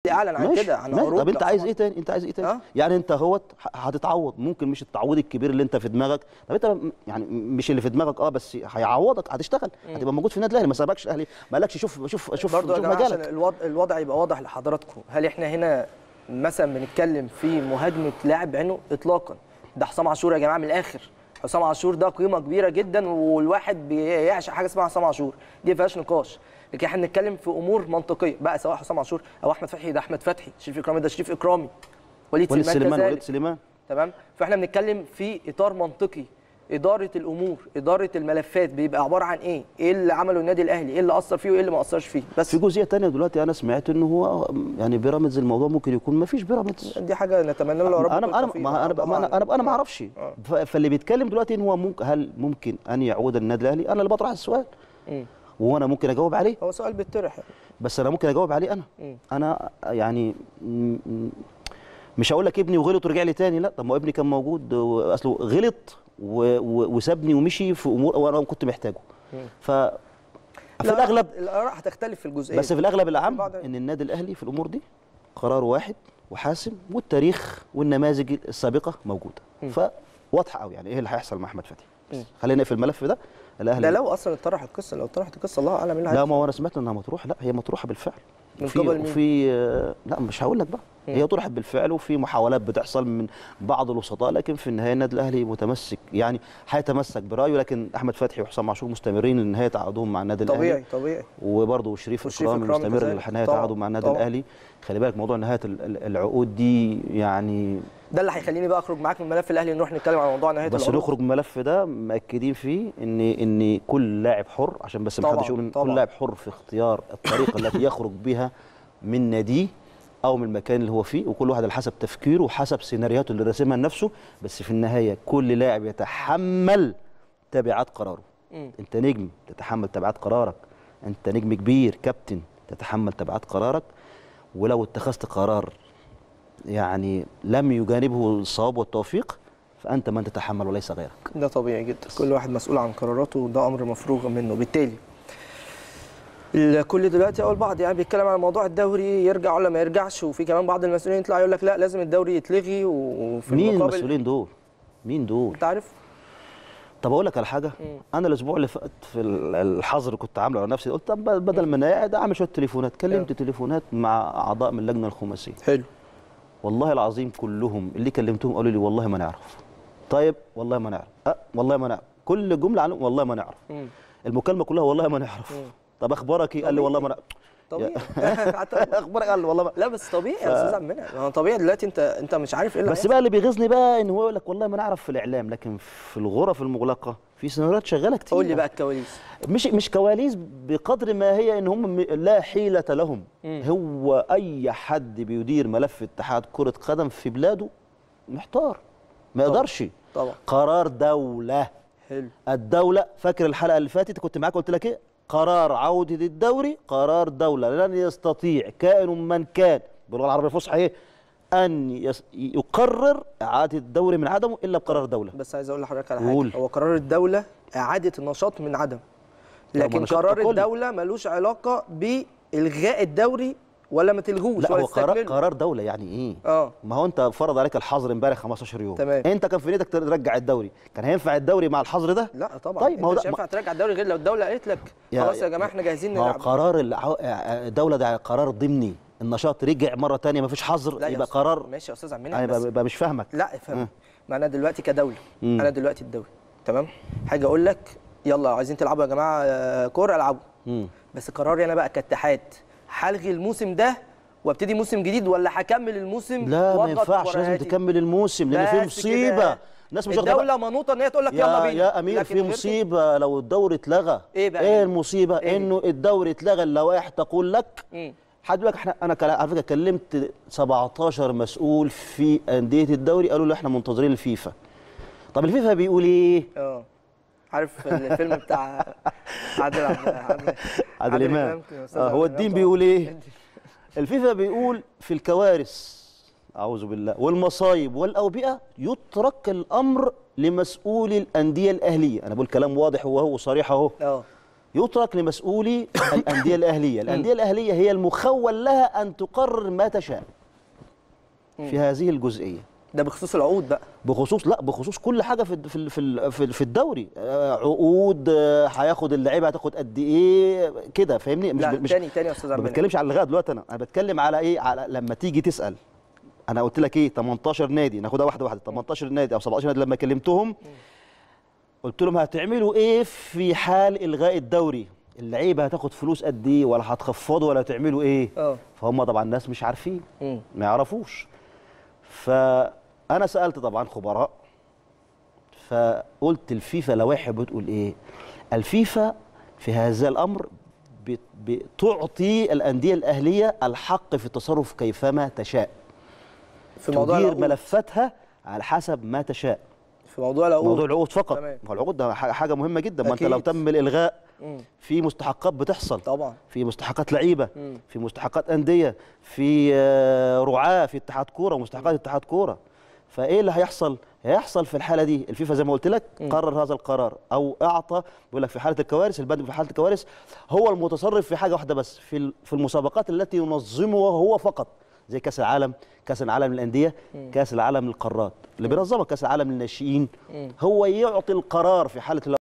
الاهلي اعلن عن ماشي، كده عن ماشي. عروض طب انت عايز لحسام ايه تاني انت عايز ايه تاني آه. يعني انت اهوت ه- هتتعوض ممكن مش التعويض الكبير اللي انت في دماغك طب انت م- يعني مش اللي في دماغك اه بس هيعوضك هتشتغل هتبقى موجود في النادي الاهلي ما سابكش الاهلي ما قالكش شوف شوف شوف برضه يا شوف جماعه عشان مجالك الوضع, الوضع يبقى واضح لحضراتكم هل احنا هنا مثلا بنتكلم في مهاجمه لاعب بعينه اطلاقا ده حسام عاشور يا جماعه من الاخر حسام عاشور ده قيمه كبيره جدا والواحد بيعشق حاجه اسمها حسام عاشور دي ما فيهاش نقاش لكن احنا بنتكلم في امور منطقيه بقى سواء حسام عاشور او احمد فتحي ده احمد فتحي شريف اكرامي ده شريف اكرامي وليد وليد سليمان سليمان وليد كذلك سليمان تمام فاحنا بنتكلم في اطار منطقي اداره الامور اداره الملفات بيبقى عباره عن ايه ايه اللي عمله النادي الاهلي ايه اللي اثر فيه وايه اللي ما اثرش فيه بس في جزئيه تانية دلوقتي انا سمعت انه هو يعني بيراميدز الموضوع ممكن يكون ما فيش بيراميدز دي حاجه نتمنى له يا رب انا كل انا التوفيق. ما انا طبعاً. انا انا, أنا ما اعرفش آه. ف- فاللي بيتكلم دلوقتي ان هو ممكن هل ممكن ان يعود النادي الاهلي انا اللي بطرح السؤال مم. وانا ممكن اجاوب عليه هو سؤال بيطرح يعني. بس انا ممكن اجاوب عليه انا مم. انا يعني م- م- مش هقول لك ابني وغلط ورجع لي تاني لا طب ما هو ابني كان موجود و- اصله غلط و- و- وسابني ومشي في امور وانا كنت محتاجه ف في الآراء- الاغلب الاراء هتختلف في الجزئيه بس في الاغلب الاعم بعض- ان النادي الاهلي في الامور دي قرار واحد وحاسم والتاريخ والنماذج السابقه موجوده فواضحه قوي يعني ايه اللي هيحصل مع احمد فتحي بس مم. خلينا في الملف ده الاهلي ده لو اصلا اتطرح القصه لو اتطرحت القصه الله اعلم ايه اللي لا هيحصل. ما هو انا سمعت انها مطروحه لا هي مطروحه بالفعل من وفي- قبل مين؟ وفي آه، لا مش هقول لك بقى مم. هي طرحت بالفعل وفي محاولات بتحصل من بعض الوسطاء لكن في النهايه النادي الاهلي متمسك يعني هيتمسك برايه لكن احمد فتحي وحسام عاشور مستمرين لنهايه عقدهم مع النادي طبيعي الاهلي طبيعي وبرضه شريف وشريف اكرامي إكرامي مستمر كذلك. لنهايه طبعاً، عقده مع النادي طبعاً. الاهلي خلي بالك موضوع نهايه ال- ال- العقود دي يعني ده اللي هيخليني بقى اخرج معاك من ملف الاهلي نروح نتكلم عن موضوع نهايه بس العروض. نخرج من الملف ده مأكدين فيه ان ان كل لاعب حر عشان بس ما طبعاً، حدش يقول ان طبعاً. كل لاعب حر في اختيار الطريقه التي يخرج بها من ناديه او من المكان اللي هو فيه وكل واحد على حسب تفكيره وحسب سيناريوهاته اللي راسمها لنفسه بس في النهايه كل لاعب يتحمل تبعات قراره مم. انت نجم تتحمل تبعات قرارك انت نجم كبير كابتن تتحمل تبعات قرارك ولو اتخذت قرار يعني لم يجانبه الصواب والتوفيق فانت من تتحمل وليس غيرك ده طبيعي جدا كل واحد مسؤول عن قراراته وده امر مفروغ منه بالتالي الكل دلوقتي او البعض يعني بيتكلم عن موضوع الدوري يرجع ولا ما يرجعش وفي كمان بعض المسؤولين يطلع يقول لك لا لازم الدوري يتلغي وفي مين المقابل المسؤولين دول مين دول انت عارف طب اقول لك على حاجه مم. انا الاسبوع اللي فات في ال- الحظر اللي كنت عامله على نفسي قلت طب بدل ما انا قاعد اعمل شويه تليفونات كلمت حلو. تليفونات مع اعضاء من اللجنه الخماسيه حلو والله العظيم كلهم اللي كلمتهم قالوا لي والله ما نعرف طيب والله ما نعرف أه والله ما نعرف كل جمله عنهم والله ما نعرف مم. المكالمه كلها والله ما نعرف مم. طب اخبارك ايه قال لي والله ما نعرف طبيعي اخبارك قال لي والله ما لا بس طبيعي يا استاذ عبد المنعم ما هو طبيعي دلوقتي انت انت مش عارف ايه اللي بس هيحصل. بقى اللي بيغيظني بقى ان هو يقول لك والله ما نعرف في الاعلام لكن في الغرف المغلقه في سيناريوهات شغاله كتير قول لي بقى الكواليس مش مش كواليس بقدر ما هي ان هم م- لا حيله لهم مم. هو اي حد بيدير ملف اتحاد كره قدم في بلاده محتار ما طبعا. يقدرش طبعا قرار دوله حلو الدوله فاكر الحلقه اللي فاتت كنت معاك قلت لك ايه قرار عوده الدوري قرار دوله لن يستطيع كائن من كان باللغه العربيه الفصحى ايه ان يس يقرر اعاده الدوري من عدمه الا بقرار دوله بس عايز اقول لحضرتك على قول. حاجه هو قرار الدوله اعاده النشاط من عدم لا، ما لكن نشاط قرار ككل. الدوله ملوش علاقه بالغاء الدوري ولا ما تلغوش لا ولا هو قرار تستكمله. قرار دوله يعني ايه اه ما هو انت فرض عليك الحظر امبارح 15 يوم تمام. انت كان في نيتك ترجع الدوري كان هينفع الدوري مع الحظر ده لا طبعا طيب، طيب ما هو مش ده- هينفع ترجع الدوري غير لو الدوله قالت لك يا- خلاص يا جماعه احنا جاهزين ما هو نلعب قرار الع- الدوله ده قرار ضمني النشاط رجع مره تانية ما فيش حظر لا يا يبقى أستاذ- قرار ماشي يا استاذ عبد انا المنعم بس بقى مش فاهمك لا افهم مم. ما انا دلوقتي كدوله مم. انا دلوقتي الدوري تمام حاجه اقول لك يلا عايزين تلعبوا يا جماعه آه، كوره العبوا مم. بس قراري انا بقى كاتحاد هلغي الموسم ده وابتدي موسم جديد ولا هكمل الموسم لا ما وأضغط ينفعش لازم مبارياتي؟ تكمل الموسم لان في بس مصيبه كده. الناس مش واخده بالها. الدوله منوطه ان هي تقول لك يلا يا بينا يا امير لكن في غير كده- مصيبه لو الدوري اتلغى إيه بقى ايه هي؟ المصيبه إيه هي؟ انه الدوري اتلغى اللوائح تقول لك مم. حد يقول لك احنا انا كلا- على فكره كلمت 17 مسؤول في انديه الدوري قالوا لي احنا منتظرين الفيفا طب الفيفا بيقول ايه اه عارف الفيلم بتاع عادل عبد عادل, عادل امام يا أستاذ آه عادل هو إمام الدين طبعاً. بيقول ايه الفيفا بيقول في الكوارث اعوذ بالله والمصايب والاوبئه يترك الامر لمسؤولي الانديه الاهليه انا بقول كلام واضح وهو صريح اهو اه يترك لمسؤولي الانديه الاهليه الانديه الاهليه هي المخول لها ان تقرر ما تشاء في هذه الجزئيه ده بخصوص العقود بقى بخصوص لا بخصوص كل حاجه في في في في- في الدوري آه، عقود آه، هياخد اللعيبه هتاخد قد ايه كده فاهمني لا تاني تاني يا استاذ ما عبد بتكلمش على لغايه دلوقتي انا انا بتكلم على ايه على لما تيجي تسال انا قلت لك ايه 18 نادي ناخدها واحده واحده 18 نادي او 17 نادي لما كلمتهم قلت لهم هتعملوا ايه في حال الغاء الدوري اللعيبه هتاخد فلوس قد ايه ولا هتخفضوا ولا هتعملوا ايه اه فهم طبعا الناس مش عارفين مم. ما يعرفوش فانا سالت طبعا خبراء فقلت الفيفا لوائح بتقول ايه الفيفا في هذا الامر بت- بتعطي الانديه الاهليه الحق في التصرف كيفما تشاء في موضوع تدير العقود ملفاتها على حسب ما تشاء في موضوع العقود موضوع العقود فقط تمام. ما هو العقود ده ح- حاجه مهمه جدا ما انت أكيد. لو تم الالغاء مم. في مستحقات بتحصل طبعا في مستحقات لعيبه مم. في مستحقات انديه في آه، رعاه في اتحاد كوره ومستحقات اتحاد كوره فايه اللي هيحصل هيحصل في الحاله دي الفيفا زي ما قلت لك قرر هذا القرار او اعطى بيقول لك في حاله الكوارث البند في حاله الكوارث هو المتصرف في حاجه واحده بس في ال- في المسابقات التي ينظمها هو فقط زي كاس العالم كاس العالم للانديه كاس العالم للقارات اللي بينظمها كاس العالم للناشئين هو يعطي القرار في حاله